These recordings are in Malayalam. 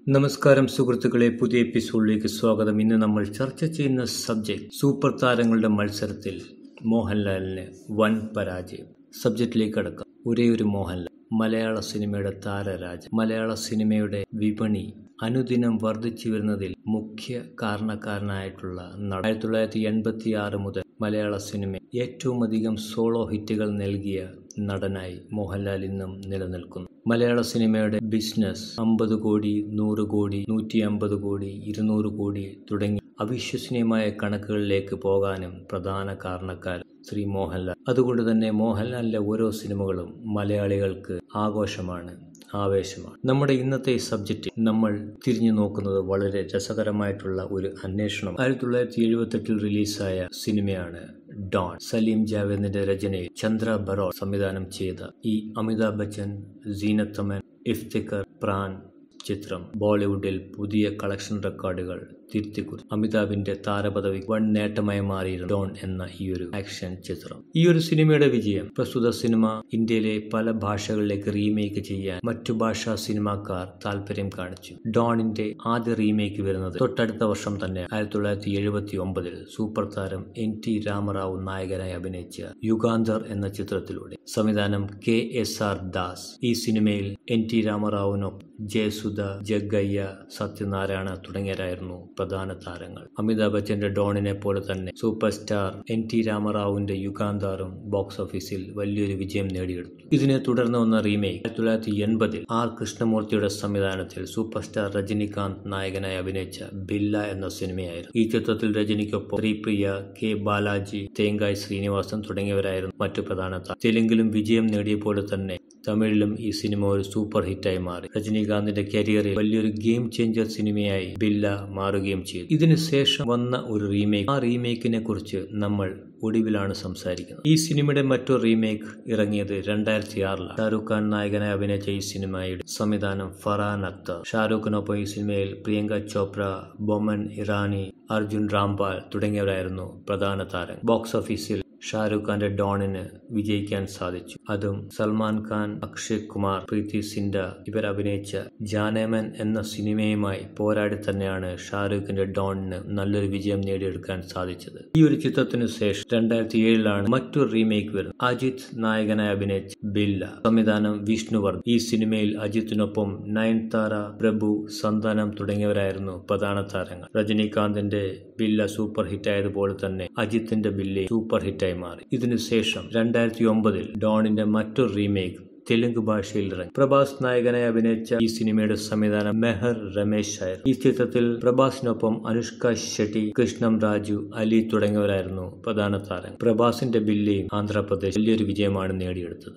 നമസ്കാരം സുഹൃത്തുക്കളെ പുതിയ എപ്പിസോഡിലേക്ക് സ്വാഗതം ഇന്ന് നമ്മൾ ചർച്ച ചെയ്യുന്ന സബ്ജക്ട് സൂപ്പർ താരങ്ങളുടെ മത്സരത്തിൽ മോഹൻലാലിന് വൻ പരാജയം സബ്ജക്റ്റിലേക്ക് കടക്കാം ഒരേ ഒരു മോഹൻലാൽ മലയാള സിനിമയുടെ താരരാജ മലയാള സിനിമയുടെ വിപണി അനുദിനം വർദ്ധിച്ചു വരുന്നതിൽ മുഖ്യ കാരണക്കാരനായിട്ടുള്ള നടൻ ആയിരത്തി തൊള്ളായിരത്തി എൺപത്തി ആറ് മുതൽ മലയാള സിനിമ ഏറ്റവും അധികം സോളോ ഹിറ്റുകൾ നൽകിയ നടനായി മോഹൻലാൽ ഇന്നും നിലനിൽക്കുന്നു മലയാള സിനിമയുടെ ബിസിനസ് അമ്പത് കോടി നൂറ് കോടി നൂറ്റി അമ്പത് കോടി ഇരുന്നൂറ് കോടി തുടങ്ങി അവിശ്വസനീയമായ കണക്കുകളിലേക്ക് പോകാനും പ്രധാന കാരണക്കാരൻ ശ്രീ മോഹൻലാൽ അതുകൊണ്ട് തന്നെ മോഹൻലാലിന്റെ ഓരോ സിനിമകളും മലയാളികൾക്ക് ആഘോഷമാണ് ആവേശമാണ് നമ്മുടെ ഇന്നത്തെ സബ്ജക്റ്റ് നമ്മൾ തിരിഞ്ഞു നോക്കുന്നത് വളരെ രസകരമായിട്ടുള്ള ഒരു അന്വേഷണം ആയിരത്തി തൊള്ളായിരത്തി എഴുപത്തി എട്ടിൽ റിലീസായ സിനിമയാണ് ഡോൺ സലീം ജാവേദിന്റെ രചനയിൽ ചന്ദ്ര ബറോ സംവിധാനം ചെയ്ത ഈ അമിതാഭ് ബച്ചൻ സീനത്തമൻ ഇഫ്തിഖർ പ്രാൻ ചിത്രം ബോളിവുഡിൽ പുതിയ കളക്ഷൻ റെക്കോർഡുകൾ തിരുത്തിക്കുറിച്ചു അമിതാഭിന്റെ താരപദവി വൻ നേട്ടമായി മാറിയിരുന്നു ഡോൺ എന്ന ഈ ഒരു ആക്ഷൻ ചിത്രം ഈ ഒരു സിനിമയുടെ വിജയം പ്രസ്തുത സിനിമ ഇന്ത്യയിലെ പല ഭാഷകളിലേക്ക് റീമേക്ക് ചെയ്യാൻ മറ്റു ഭാഷാ സിനിമാക്കാർ താല്പര്യം കാണിച്ചു ഡോണിന്റെ ആദ്യ റീമേക്ക് വരുന്നത് തൊട്ടടുത്ത വർഷം തന്നെ ആയിരത്തി തൊള്ളായിരത്തി എഴുപത്തി ഒമ്പതിൽ സൂപ്പർ താരം എൻ ടി രാമറാവു നായകനായി അഭിനയിച്ച യുഗാന്തർ എന്ന ചിത്രത്തിലൂടെ സംവിധാനം കെ എസ് ആർ ദാസ് ഈ സിനിമയിൽ എൻ ടി രാമറാവുനൊപ്പം ജയസുധ ജഗയ്യ സത്യനാരായണ തുടങ്ങിയവരായിരുന്നു പ്രധാന താരങ്ങൾ അമിതാഭ് ബച്ചന്റെ ഡോണിനെ പോലെ തന്നെ സൂപ്പർ സ്റ്റാർ എൻ ടി രാമറാവുവിന്റെ യുഗാന്താറും ബോക്സ് ഓഫീസിൽ വലിയൊരു വിജയം നേടിയെടുത്തു ഇതിനെ തുടർന്ന് വന്ന റീമേക്ക് ആയിരത്തി തൊള്ളായിരത്തി എൺപതിൽ ആർ കൃഷ്ണമൂർത്തിയുടെ സംവിധാനത്തിൽ സൂപ്പർ സ്റ്റാർ രജനികാന്ത് നായകനായി അഭിനയിച്ച ബില്ല എന്ന സിനിമയായിരുന്നു ഈ ചിത്രത്തിൽ രജനിക്കൊപ്പം ശ്രീപ്രിയ കെ ബാലാജി തേങ്കായ് ശ്രീനിവാസൻ തുടങ്ങിയവരായിരുന്നു മറ്റു പ്രധാന താരം തെലുങ്കിലും വിജയം നേടിയ പോലെ തന്നെ തമിഴിലും ഈ സിനിമ ഒരു സൂപ്പർ ഹിറ്റായി മാറി രജനീകാന്തിന്റെ കരിയറിൽ വലിയൊരു ഗെയിം ചേഞ്ചർ സിനിമയായി ബില്ല മാറുകയും ചെയ്തു ഇതിനു ശേഷം വന്ന ഒരു റീമേക്ക് ആ റീമേക്കിനെ കുറിച്ച് നമ്മൾ ഒടുവിലാണ് സംസാരിക്കുന്നത് ഈ സിനിമയുടെ മറ്റൊരു റീമേക്ക് ഇറങ്ങിയത് രണ്ടായിരത്തി ആറിലാണ് ഷാരൂഖ് ഖാൻ നായകനായി അഭിനയിച്ച ഈ സിനിമയുടെ സംവിധാനം ഫറാൻ അക്തർ ഷാരൂഖിനൊപ്പം ഈ സിനിമയിൽ പ്രിയങ്ക ചോപ്ര ബൊമൻ ഇറാനി അർജുൻ രാംപാൽ തുടങ്ങിയവരായിരുന്നു പ്രധാന താരം ബോക്സ് ഓഫീസിൽ ഷാരൂഖ് ഖാന്റെ ഡോണിന് വിജയിക്കാൻ സാധിച്ചു അതും സൽമാൻ ഖാൻ അക്ഷയ് കുമാർ പ്രീതി സിൻഡ ഇവർ അഭിനയിച്ച ജാനേമൻ എന്ന സിനിമയുമായി പോരാടി തന്നെയാണ് ഷാരൂഖിന്റെ ഡോണിന് നല്ലൊരു വിജയം നേടിയെടുക്കാൻ സാധിച്ചത് ഈ ഒരു ചിത്രത്തിനു ശേഷം രണ്ടായിരത്തി ഏഴിലാണ് മറ്റൊരു റീമേക്ക് വരുന്നത് അജിത് നായകനായി അഭിനയിച്ച ബില്ല സംവിധാനം വിഷ്ണുവർദ്ധൻ ഈ സിനിമയിൽ അജിത്തിനൊപ്പം നയൻതാര പ്രഭു സന്താനം തുടങ്ങിയവരായിരുന്നു പ്രധാന താരങ്ങൾ രജനീകാന്തിന്റെ ബില്ല സൂപ്പർ ഹിറ്റായതുപോലെ തന്നെ അജിത്തിന്റെ ബില്ലെ സൂപ്പർ ഹിറ്റായി മാറി ഇതിനുശേഷം രണ്ടായിരത്തി ഒമ്പതിൽ ഡോണിന്റെ മറ്റൊരു റീമേക്ക് തെലുങ്ക് ഭാഷയിൽ ഇറങ്ങി പ്രഭാസ് നായകനായി അഭിനയിച്ച ഈ സിനിമയുടെ സംവിധാനം മെഹർ രമേശ് ആയിരുന്നു ഈ ചിത്രത്തിൽ പ്രഭാസിനൊപ്പം അനുഷ്ക ഷെട്ടി കൃഷ്ണം രാജു അലി തുടങ്ങിയവരായിരുന്നു പ്രധാന താരം പ്രഭാസിന്റെ ബില്ലിയും ആന്ധ്രാപ്രദേശ് വലിയൊരു വിജയമാണ് നേടിയെടുത്തത്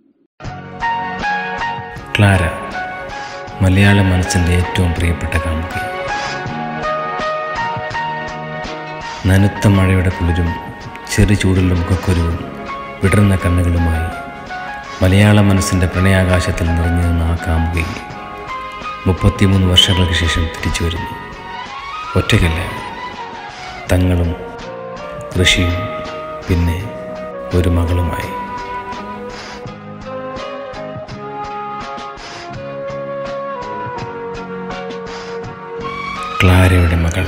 ക്ലാര മലയാള മനസ്സിൻ്റെ ഏറ്റവും പ്രിയപ്പെട്ട കാമുകി നനുത്ത മഴയുടെ കുളിരും ചെറു ചൂടുള്ള മുഖക്കുരുവും വിടർന്ന കണ്ണുകളുമായി മലയാള മനസ്സിൻ്റെ പ്രണയാകാശത്തിൽ നിറഞ്ഞു നിന്ന ആ കാമുകി മുപ്പത്തിമൂന്ന് വർഷങ്ങൾക്ക് ശേഷം തിരിച്ചു വരുന്നു ഒറ്റയ്ക്കല്ല തങ്ങളും ഋഷിയും പിന്നെ ഒരു മകളുമായി ക്ലാരയുടെ മകൾ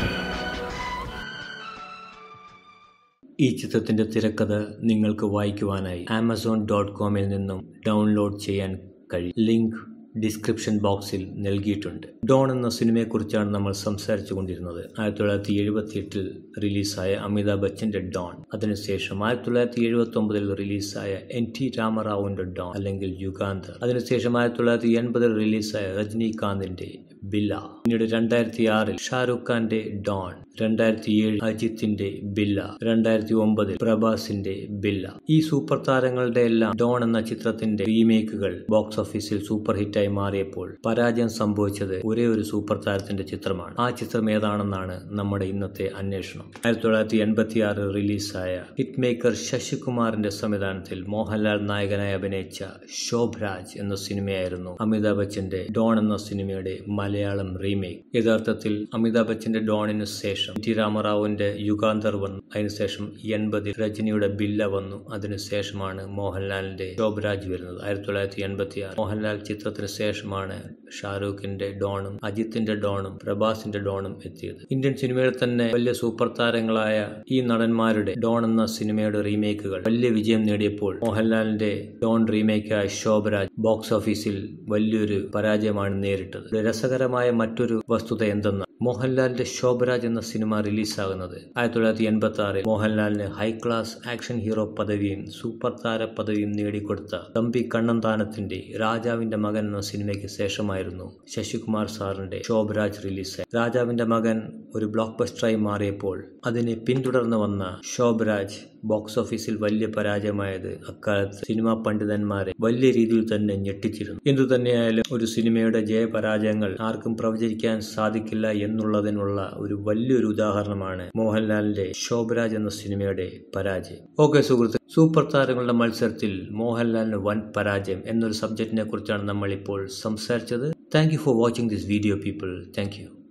ഈ ചിത്രത്തിന്റെ തിരക്കഥ നിങ്ങൾക്ക് വായിക്കുവാനായി ആമസോൺ ഡോട്ട് കോമിൽ നിന്നും ഡൗൺലോഡ് ചെയ്യാൻ കഴിയും ലിങ്ക് ഡിസ്ക്രിപ്ഷൻ ബോക്സിൽ നൽകിയിട്ടുണ്ട് ഡോൺ എന്ന സിനിമയെക്കുറിച്ചാണ് നമ്മൾ സംസാരിച്ചു കൊണ്ടിരുന്നത് ആയിരത്തി തൊള്ളായിരത്തി എഴുപത്തി എട്ടിൽ റിലീസായ അമിതാഭ് ബച്ചന്റെ ഡോൺ അതിനുശേഷം ആയിരത്തി തൊള്ളായിരത്തി എഴുപത്തി ഒമ്പതിൽ റിലീസായ എൻ ടി രാമറാവുവിന്റെ ഡോൺ അല്ലെങ്കിൽ യുഗാന്തർ അതിനുശേഷം ആയിരത്തി തൊള്ളായിരത്തി എൺപതിൽ റിലീസായ രജനീകാന്തിന്റെ ബില്ല പിന്നീട് രണ്ടായിരത്തി ആറിൽ ഷാരൂഖ് ഖാന്റെ ഡോൺ രണ്ടായിരത്തി ഏഴ് അജിത്തിന്റെ ബില്ല രണ്ടായിരത്തി ഒമ്പതിൽ പ്രഭാസിന്റെ ബില്ല ഈ സൂപ്പർ താരങ്ങളുടെ എല്ലാം ഡോൺ എന്ന ചിത്രത്തിന്റെ റീമേക്കുകൾ ബോക്സ് ഓഫീസിൽ സൂപ്പർ ഹിറ്റായി മാറിയപ്പോൾ പരാജയം സംഭവിച്ചത് ഒരേ ഒരു സൂപ്പർ താരത്തിന്റെ ചിത്രമാണ് ആ ചിത്രം ഏതാണെന്നാണ് നമ്മുടെ ഇന്നത്തെ അന്വേഷണം ആയിരത്തി തൊള്ളായിരത്തി എൺപത്തി ആറ് റിലീസായ ഹിറ്റ് മേക്കർ ശശികുമാറിന്റെ സംവിധാനത്തിൽ മോഹൻലാൽ നായകനായി അഭിനയിച്ച ശോഭരാജ് എന്ന സിനിമയായിരുന്നു അമിതാഭ് ബച്ചന്റെ ഡോൺ എന്ന സിനിമയുടെ മലയാള മലയാളം റീമേക്ക് യഥാർത്ഥത്തിൽ അമിതാഭ് ബച്ചന്റെ ഡോണിന് ശേഷം ടി രാമറാവുവിന്റെ യുഗാന്തർ വന്നു അതിനുശേഷം എൺപതിൽ രജനിയുടെ ബില്ല വന്നു അതിനുശേഷമാണ് മോഹൻലാലിന്റെ ശോഭരാജ് വരുന്നത് ആയിരത്തി തൊള്ളായിരത്തി എൺപത്തി ആറ് മോഹൻലാൽ ചിത്രത്തിന് ശേഷമാണ് ഷാരൂഖിന്റെ ഡോണും അജിത്തിന്റെ ഡോണും പ്രഭാസിന്റെ ഡോണും എത്തിയത് ഇന്ത്യൻ സിനിമയിൽ തന്നെ വലിയ സൂപ്പർ താരങ്ങളായ ഈ നടന്മാരുടെ ഡോൺ എന്ന സിനിമയുടെ റീമേക്കുകൾ വലിയ വിജയം നേടിയപ്പോൾ മോഹൻലാലിന്റെ ഡോൺ റീമേക്കായ ശോഭരാജ് ബോക്സ് ഓഫീസിൽ വലിയൊരു പരാജയമാണ് നേരിട്ടത് ഒരു രസകരമായ മറ്റൊരു വസ്തുത എന്തെന്നാൽ മോഹൻലാലിന്റെ ശോഭരാജ് എന്ന സിനിമ റിലീസാകുന്നത് ആയിരത്തി തൊള്ളായിരത്തി എൺപത്തി ആറിൽ മോഹൻലാലിന് ഹൈ ക്ലാസ് ആക്ഷൻ ഹീറോ പദവിയും സൂപ്പർ താര പദവിയും നേടിക്കൊടുത്ത തമ്പി കണ്ണന്താനത്തിന്റെ രാജാവിന്റെ മകൻ എന്ന സിനിമയ്ക്ക് ശേഷമായിരുന്നു ശശികുമാർ സാറിന്റെ ശോഭരാജ് റിലീസായി രാജാവിന്റെ മകൻ ഒരു ബ്ലോക്ക് ബസ്റ്ററായി മാറിയപ്പോൾ അതിനെ പിന്തുടർന്ന് വന്ന ശോഭരാജ് ബോക്സ് ഓഫീസിൽ വലിയ പരാജയമായത് അക്കാലത്ത് സിനിമാ പണ്ഡിതന്മാരെ വലിയ രീതിയിൽ തന്നെ ഞെട്ടിച്ചിരുന്നു എന്തു തന്നെയായാലും ഒരു സിനിമയുടെ ജയപരാജയങ്ങൾ ആർക്കും പ്രവചിക്കാൻ സാധിക്കില്ല എന്നുള്ളതിനുള്ള ഒരു വലിയൊരു ഉദാഹരണമാണ് മോഹൻലാലിന്റെ ശോഭരാജ് എന്ന സിനിമയുടെ പരാജയം ഓക്കെ സുഹൃത്ത് സൂപ്പർ താരങ്ങളുടെ മത്സരത്തിൽ മോഹൻലാലിന് വൻ പരാജയം എന്നൊരു സബ്ജക്റ്റിനെ കുറിച്ചാണ് നമ്മൾ ഇപ്പോൾ സംസാരിച്ചത് thank you for watching this video people thank U